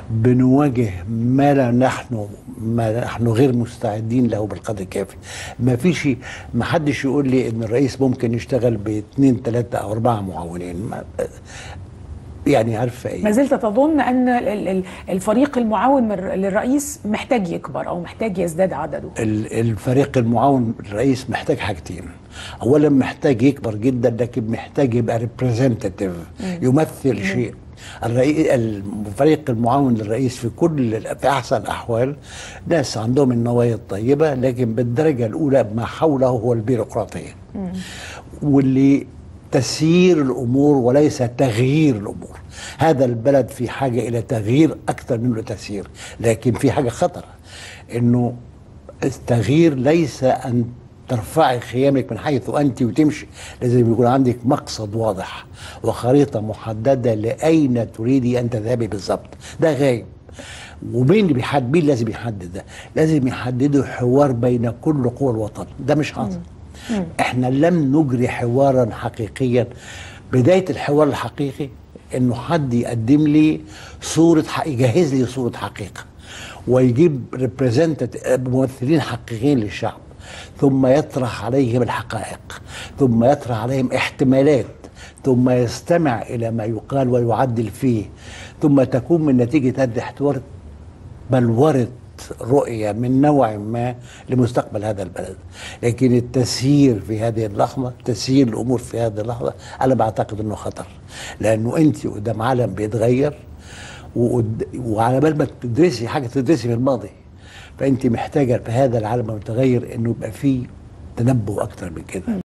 بنواجه ما لا نحن ما نحن غير مستعدين له بالقدر الكافي ما فيش ما حدش يقول لي ان الرئيس ممكن يشتغل باثنين ثلاثه او اربعه معاونين ما يعني عارفه ايه ما زلت تظن ان ال- ال- الفريق المعاون من- للرئيس محتاج يكبر او محتاج يزداد عدده ال- الفريق المعاون الرئيس محتاج حاجتين اولا محتاج يكبر جدا لكن محتاج يبقى ريبريزنتيف يمثل شيء الرئيس الفريق المعاون للرئيس في كل في احسن الاحوال ناس عندهم النوايا الطيبه لكن بالدرجه الاولى ما حوله هو البيروقراطيه واللي تسيير الامور وليس تغيير الامور هذا البلد في حاجه الى تغيير اكثر منه تسيير لكن في حاجه خطر انه التغيير ليس ان ترفعي خيامك من حيث انت وتمشي لازم يكون عندك مقصد واضح وخريطه محدده لاين تريدي ان تذهبي بالضبط ده غايب ومين اللي بيحدد مين لازم يحدد ده لازم يحددوا حوار بين كل قوى الوطن ده مش حاصل احنا لم نجري حوارا حقيقيا بدايه الحوار الحقيقي انه حد يقدم لي صوره حق يجهز لي صوره حقيقه ويجيب ريبريزنتيف ممثلين حقيقيين للشعب ثم يطرح عليهم الحقائق ثم يطرح عليهم احتمالات ثم يستمع الى ما يقال ويعدل فيه ثم تكون من نتيجه هذا الاحتوار بلورة رؤية من نوع ما لمستقبل هذا البلد لكن التسيير في هذه اللحظة تسيير الأمور في هذه اللحظة أنا بعتقد أنه خطر لأنه أنت قدام عالم بيتغير وقد- وعلى بال ما تدرسي حاجة تدرسي في الماضي فأنت محتاجة في هذا العالم المتغير أنه يبقى فيه تنبؤ أكتر من كده